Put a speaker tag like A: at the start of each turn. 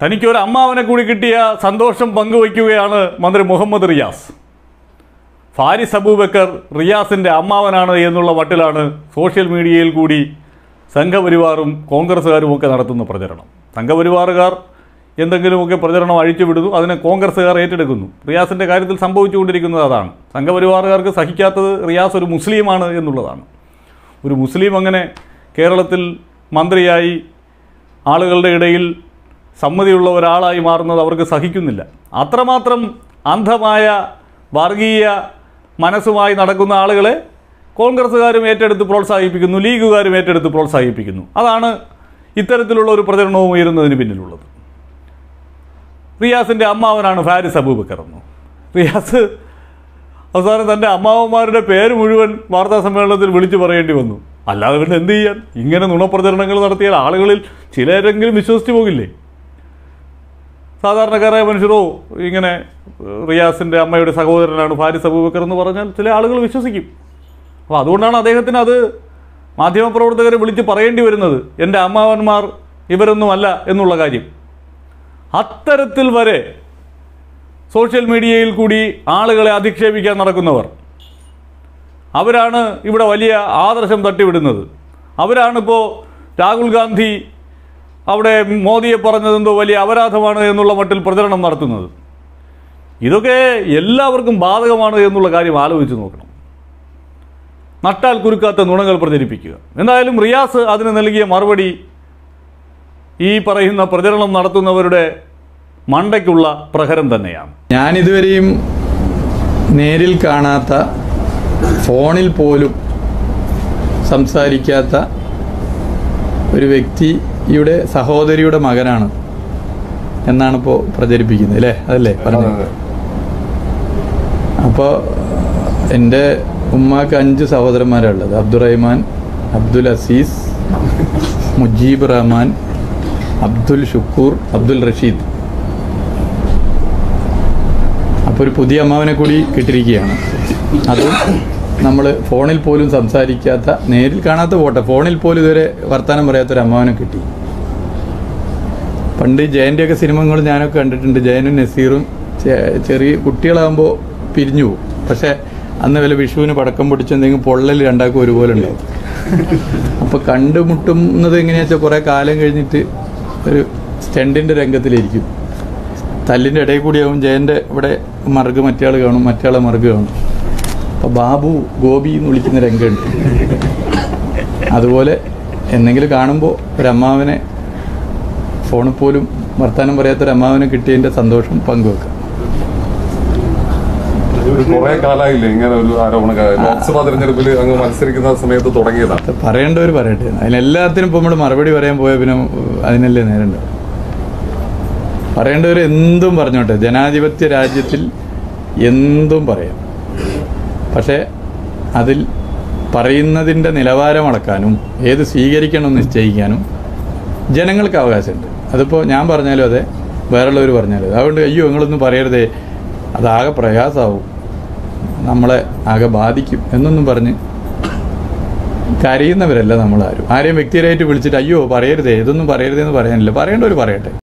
A: തനിക്കൊരു അമ്മാവനെ കൂടി കിട്ടിയ സന്തോഷം പങ്കുവയ്ക്കുകയാണ് മന്ത്രി മുഹമ്മദ് റിയാസ് ഫാരിസ് അബൂബക്കർ റിയാസിൻ്റെ അമ്മാവനാണ് എന്നുള്ള മട്ടിലാണ് സോഷ്യൽ മീഡിയയിൽ കൂടി സംഘപരിവാറും കോൺഗ്രസ്സുകാരും ഒക്കെ നടത്തുന്ന പ്രചരണം സംഘപരിവാറുകാർ എന്തെങ്കിലുമൊക്കെ പ്രചരണം അഴിച്ചുവിടുന്നു അതിനെ കോൺഗ്രസ്സുകാർ ഏറ്റെടുക്കുന്നു റിയാസിൻ്റെ കാര്യത്തിൽ സംഭവിച്ചുകൊണ്ടിരിക്കുന്നത് അതാണ് സംഘപരിവാറുകാർക്ക് സഹിക്കാത്തത് റിയാസ് ഒരു മുസ്ലിമാണ് എന്നുള്ളതാണ് ഒരു മുസ്ലിം അങ്ങനെ കേരളത്തിൽ മന്ത്രിയായി ആളുകളുടെ ഇടയിൽ സമ്മതിയുള്ള ഒരാളായി മാറുന്നത് അവർക്ക് സഹിക്കുന്നില്ല അത്രമാത്രം അന്ധമായ വർഗീയ മനസ്സുമായി നടക്കുന്ന ആളുകളെ കോൺഗ്രസ്സുകാരും ഏറ്റെടുത്ത് പ്രോത്സാഹിപ്പിക്കുന്നു ലീഗുകാരും ഏറ്റെടുത്ത് പ്രോത്സാഹിപ്പിക്കുന്നു അതാണ് ഇത്തരത്തിലുള്ള ഒരു പ്രചരണവും ഉയരുന്നതിന് പിന്നിലുള്ളത് റിയാസിൻ്റെ അമ്മാവനാണ് ഫാരിസ് അബൂബക്കർ എന്ന് റിയാസ് അവസാനം തൻ്റെ അമ്മാവന്മാരുടെ പേര് മുഴുവൻ വാർത്താ സമ്മേളനത്തിൽ വിളിച്ചു പറയേണ്ടി വന്നു അല്ലാതെ പിന്നെ എന്ത് ചെയ്യാൻ ഇങ്ങനെ നുണപ്രചരണങ്ങൾ നടത്തിയാൽ ആളുകളിൽ ചിലരെങ്കിലും വിശ്വസിച്ചു പോകില്ലേ സാധാരണക്കാരായ മനുഷ്യരോ ഇങ്ങനെ ഏഹ്, റിയാസിൻ്റെ അമ്മയുടെ സഹോദരനാണ് ഫാരിസ് അബൂബക്കർ എന്ന് പറഞ്ഞാൽ ചില ആളുകൾ വിശ്വസിക്കും അപ്പോൾ അതുകൊണ്ടാണ് അദ്ദേഹത്തിന് അത് മാധ്യമപ്രവർത്തകരെ വിളിച്ച് പറയേണ്ടി വരുന്നത് എൻ്റെ അമ്മാവന്മാർ ഇവരൊന്നുമല്ല എന്നുള്ള കാര്യം അത്തരത്തിൽ വരെ സോഷ്യൽ മീഡിയയിൽ കൂടി ആളുകളെ അധിക്ഷേപിക്കാൻ നടക്കുന്നവർ അവരാണ് ഇവിടെ വലിയ ആദർശം തട്ടിവിടുന്നത് അവരാണിപ്പോൾ രാഹുൽ ഗാന്ധി അവിടെ മോദിയെ പറഞ്ഞതെന്തോ വലിയ അപരാധമാണ് എന്നുള്ള മട്ടിൽ പ്രചരണം നടത്തുന്നത് ഇതൊക്കെ എല്ലാവർക്കും ബാധകമാണ് എന്നുള്ള കാര്യം ആലോചിച്ച് നോക്കണം നട്ടാൽ കുരുക്കാത്ത നുണകൾ പ്രചരിപ്പിക്കുക എന്തായാലും റിയാസ് അതിന് നൽകിയ മറുപടി ഈ പറയുന്ന പ്രചരണം നടത്തുന്നവരുടെ മണ്ടയ്ക്കുള്ള പ്രഹരം തന്നെയാണ്
B: ഞാനിതുവരെയും നേരിൽ കാണാത്ത ഫോണിൽ പോലും സംസാരിക്കാത്ത ഒരു വ്യക്തിയുടെ സഹോദരിയുടെ മകനാണ് എന്നാണ് ഇപ്പോൾ പ്രചരിപ്പിക്കുന്നത് അല്ലേ അതല്ലേ പറഞ്ഞത് അപ്പോൾ എൻ്റെ ഉമ്മാക്ക് അഞ്ച് സഹോദരന്മാരുള്ളത് അബ്ദുറഹ്മാൻ അബ്ദുൽ അസീസ് മുജീബ് റഹ്മാൻ അബ്ദുൽ ഷുക്കൂർ അബ്ദുൽ റഷീദ് അപ്പോൾ ഒരു പുതിയ അമ്മാവനെ കൂടി കിട്ടിയിരിക്കുകയാണ് അതും നമ്മൾ ഫോണിൽ പോലും സംസാരിക്കാത്ത നേരിൽ കാണാത്ത പോട്ടെ ഫോണിൽ പോലും ഇതുവരെ വർത്തമാനം പറയാത്തൊരു അമ്മാവനെ കിട്ടി പണ്ട് ജയൻ്റെയൊക്കെ സിനിമകൾ ഞാനൊക്കെ കണ്ടിട്ടുണ്ട് ജയനും നസീറും ചെ- ചെറിയ കുട്ടികളാകുമ്പോൾ പിരിഞ്ഞു പോകും പക്ഷേ അന്ന് വല്ല വിഷുവിന് പടക്കം പൊടിച്ച് എന്തെങ്കിലും പൊള്ളൽ രണ്ടാക്കും ഒരുപോലെ ഉണ്ടാവും അപ്പോൾ കണ്ടുമുട്ടുന്നത് എങ്ങനെയാ വെച്ചാൽ കുറേ കാലം കഴിഞ്ഞിട്ട് ഒരു സ്റ്റണ്ടിൻ്റെ രംഗത്തിലിരിക്കും തല്ലിൻ്റെ ഇടയിൽ കൂടിയാവും ജയൻ്റെ ഇവിടെ മറുക് മറ്റയാൾ കാണും മറ്റയാളെ മറുക് കാണും അപ്പോൾ ബാബു ഗോപി എന്ന് വിളിക്കുന്ന രംഗമുണ്ട് അതുപോലെ എന്തെങ്കിലും കാണുമ്പോൾ ഒരു അമ്മാവനെ ഫോണിൽ പോലും വർത്തമാനം പറയാത്തൊരു അമ്മാവനെ കിട്ടിയതിൻ്റെ സന്തോഷം പങ്കുവെക്കാം
C: ഒരു കുറെ കാലായില്ലേ ഇങ്ങനെ ഒരു ആരോപണം ലോക്സഭാ തെരഞ്ഞെടുപ്പിൽ അങ്ങ് മത്സരിക്കുന്ന സമയത്ത് തുടങ്ങിയതാ
B: അത് പറയേണ്ടവർ പറയട്ടെ അതിനെല്ലാത്തിനും ഇപ്പോൾ നമ്മൾ മറുപടി പറയാൻ പോയാൽ പിന്നെ അതിനല്ലേ നേരണ്ട പറയേണ്ടവർ എന്തും പറഞ്ഞോട്ടെ ജനാധിപത്യ രാജ്യത്തിൽ എന്തും പറയാം പക്ഷേ അതിൽ പറയുന്നതിൻ്റെ നിലവാരം അളക്കാനും ഏത് സ്വീകരിക്കണം നിശ്ചയിക്കാനും ജനങ്ങൾക്ക് അവകാശമുണ്ട് അതിപ്പോൾ ഞാൻ പറഞ്ഞാലും അതെ വേറുള്ളവർ പറഞ്ഞാലും അതെ അതുകൊണ്ട് അയ്യോ നിങ്ങളൊന്നും പറയരുതേ അതാകെ പ്രയാസമാവും നമ്മളെ ആകെ ബാധിക്കും എന്നൊന്നും പറഞ്ഞ് കരയുന്നവരല്ല നമ്മളാരും ആരെയും വ്യക്തിപരമായിട്ട് വിളിച്ചിട്ട് അയ്യോ പറയരുതേ ഇതൊന്നും പറയരുതേ എന്ന് പറയാനില്ല പറയേണ്ടവർ പറയട്ടെ